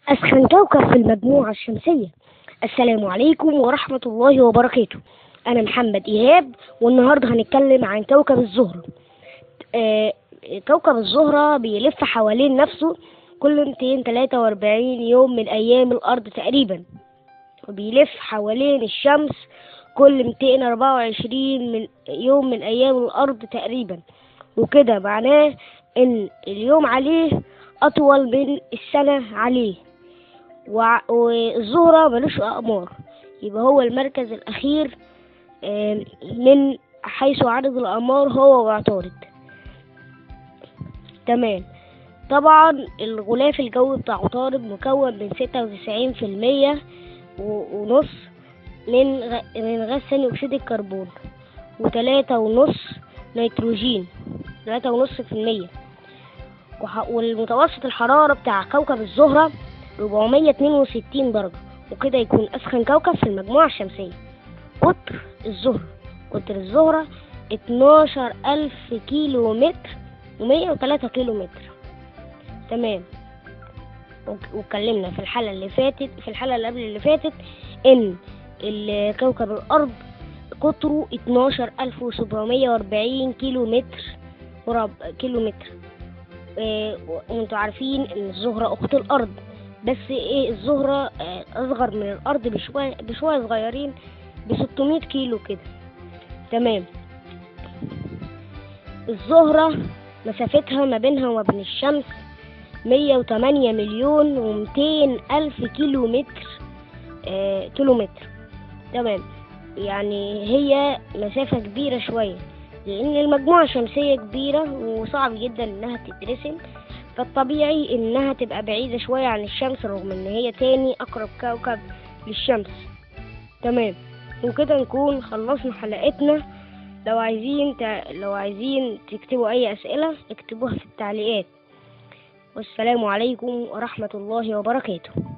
أسخن كوكب في المجموعة الشمسية السلام عليكم ورحمة الله وبركاته أنا محمد إيهاب والنهاردة هنتكلم عن كوكب الزهرة آه كوكب الزهرة بيلف حوالين نفسه كل 243 يوم من أيام الأرض تقريبا وبيلف حوالين الشمس كل 224 من يوم من أيام الأرض تقريبا وكده معناه إن اليوم عليه أطول من السنة عليه وع- والزهرة ملوش أقمار يبقى هو المركز الأخير آم، من حيث عدد الأقمار هو وعطارد تمام طبعا الغلاف الجوي بتاع عطارد مكون من ستة وتسعين في المية ونص من غ... من غاز ثاني أكسيد الكربون وتلاتة ونص نيتروجين تلاتة ونص في المية وح- والمتوسط الحرارة بتاع كوكب الزهرة 462 درجة وكده يكون أسخن كوكب في المجموعة الشمسية قطر الزهرة قطر الزهرة 12 ألف كيلو متر ومية وتلاتة كيلو متر تمام وك- واتكلمنا في الحلقة اللي فاتت في الحلقة اللي قبل اللي فاتت إن ال- كوكب الأرض قطره 12740 كيلو متر مربع كيلو متر آه، وانتوا عارفين ان الزهرة اخت الارض بس ايه الزهرة آه، اصغر من الارض بشوية بشوية صغيرين ب 600 كيلو كده تمام الزهرة مسافتها ما بينها وما بين الشمس 108 مليون و200 ألف كيلو متر آه كيلو متر تمام يعني هي مسافة كبيرة شوية لأن المجموعة الشمسية كبيرة وصعب جدا إنها تترسم فالطبيعي إنها تبقى بعيدة شوية عن الشمس رغم إن هي تاني أقرب كوكب للشمس تمام وكده نكون خلصنا حلقتنا لو عايزين تع... لو عايزين تكتبوا أي أسئلة اكتبوها في التعليقات والسلام عليكم ورحمة الله وبركاته